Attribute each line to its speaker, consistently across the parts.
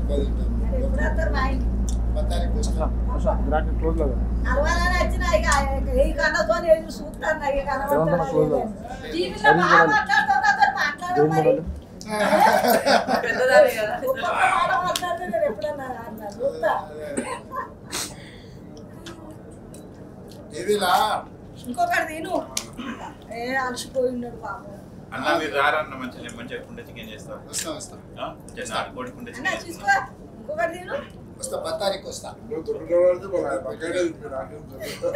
Speaker 1: ఎక్కువ తింటాం
Speaker 2: ఎప్పుడు వస్తారు మా ఇంటికి
Speaker 1: పత్తానికి వస్తాం
Speaker 3: క్లోజ్ లేదు
Speaker 2: కలవాలని వచ్చిన ఇక ఏ కన్నతో నేను చూస్తాను ఇక
Speaker 3: ఏమన్నా close లో?
Speaker 2: కనబడతాను టీవీలో బాగా మాట్లాడుతున్నా అతను మాట్లాడు
Speaker 3: ఏం
Speaker 2: మరి.
Speaker 3: మోడల్
Speaker 4: పెద్దదాన్ని కదా
Speaker 2: ఒక్కొక్క మాట మాట్లాడితే నేను ఎప్పుడన్నా అన్నా చూస్తా
Speaker 1: టీవీలా
Speaker 2: ఇంకొకటి తిను ఏ అలసిపోయి ఉన్నాడు పాపం
Speaker 5: అన్న మీరు రారన్న మంచిగా మంచిగా కుండ చికెన్ చేస్తాం
Speaker 1: వస్తాం వస్తాం
Speaker 5: నాటుకోడి కుండ
Speaker 2: అన్న
Speaker 5: చికెన్
Speaker 2: చూసుకో ఇంకొకటి తిను
Speaker 1: వస్తా పత్తానికి వస్తా
Speaker 6: నువ్వు దొరికినవాడితే మన పక్కనే ఉంది, నాకేం దొరకదు.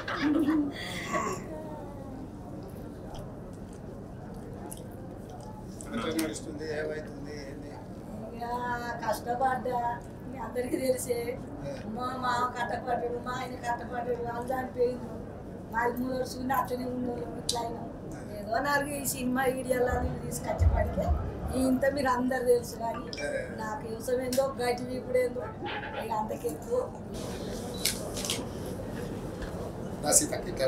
Speaker 1: ఎట్లా నడుస్తుంది ఏమవుతుంది ఏంది
Speaker 2: ఇక కష్టపడ్డా మీ అందరికీ తెలిసే మా మామ కట్టపడ్డాడు మా ఆయన కట్టపడ్డాడు వాళ్ళు చనిపోయిండు మా మూడు చూసి అట్లనే ఉన్నాడు ఇట్లా అయినా ఏదో నాలుగు ఈ సినిమా వీడియోలని తీసుకొచ్చేపడితే ఇంత మీరు అందరు తెలుసు కానీ నాకు వ్యవసాయం ఏందో గట్టి ఇప్పుడు ఏందో ఇక అంతకెక్కువ
Speaker 1: నా సీతకి ఇట్లా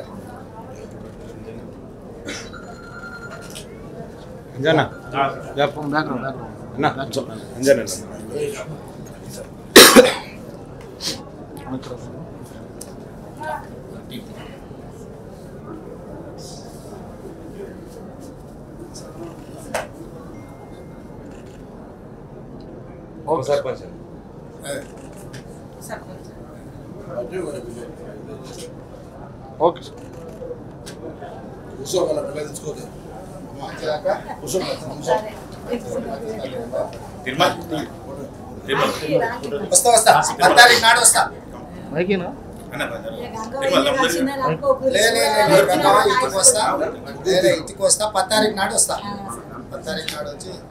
Speaker 3: అంజనా బ్యాక్గ్రౌండ్ బ్యాక్గ్రౌండ్ అన్న అంజనా ఓకే సర్పంచ్
Speaker 1: అదే.
Speaker 4: సర్పంచ్
Speaker 6: అదే మరి పిల్ల.
Speaker 3: ఓకే సార్
Speaker 6: కూర్చో మన పిల్ల తెచ్చుకోదు
Speaker 1: అమ్మా, అంతేదాకా?
Speaker 6: కూర్చో
Speaker 2: సరే
Speaker 5: తిరుమల తిరుమల
Speaker 1: వస్తా వస్తా పత్తానికి నాడు వస్తా
Speaker 3: మైకేనా
Speaker 5: అన్న బందరు.
Speaker 2: ఇక గంగ
Speaker 5: తిరుమల
Speaker 2: వెళ్ళి
Speaker 5: దమ్ములు
Speaker 2: కలిసిన అనుకోకూడదు.
Speaker 1: లే లే లే, లే గంగవ్వ ఇంటికి వస్తా లే లే, ఇంటికి వస్తా పత్తారికి నాడు వస్తా
Speaker 2: ఆ,
Speaker 1: పత్తారికి నాడు వచ్చి